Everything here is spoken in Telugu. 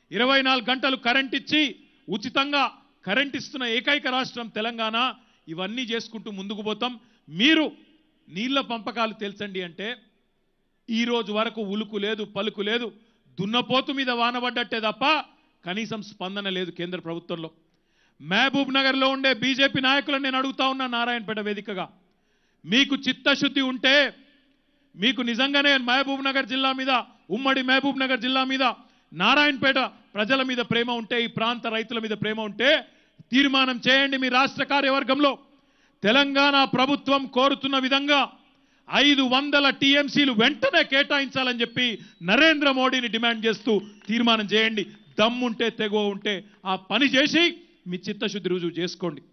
ఇరవై నాలుగు గంటలు కరెంట్ ఇచ్చి ఉచితంగా కరెంట్ ఇస్తున్న ఏకైక రాష్ట్రం తెలంగాణ ఇవన్నీ చేసుకుంటూ ముందుకు పోతాం మీరు నీళ్ల పంపకాలు తెలుసండి అంటే ఈ రోజు వరకు ఉలుకు లేదు పలుకు లేదు దున్నపోతు మీద వానబడ్డట్టే తప్ప కనీసం స్పందన లేదు కేంద్ర ప్రభుత్వంలో మహబూబ్ నగర్లో ఉండే బీజేపీ నాయకులను నేను అడుగుతా ఉన్నా నారాయణపేట వేదికగా మీకు చిత్తశుద్ధి ఉంటే మీకు నిజంగానే మహబూబ్ నగర్ జిల్లా మీద ఉమ్మడి మహబూబ్ నగర్ జిల్లా మీద నారాయణపేట ప్రజల మీద ప్రేమ ఉంటే ఈ ప్రాంత రైతుల మీద ప్రేమ ఉంటే తీర్మానం చేయండి మీ రాష్ట్ర కార్యవర్గంలో తెలంగాణ ప్రభుత్వం కోరుతున్న విధంగా ఐదు వందల టీఎంసీలు వెంటనే కేటాయించాలని చెప్పి నరేంద్ర మోడీని డిమాండ్ చేస్తూ తీర్మానం చేయండి దమ్ముంటే తెగువ ఉంటే ఆ పని చేసి మీ చిత్తశుద్ధి రుజువు చేసుకోండి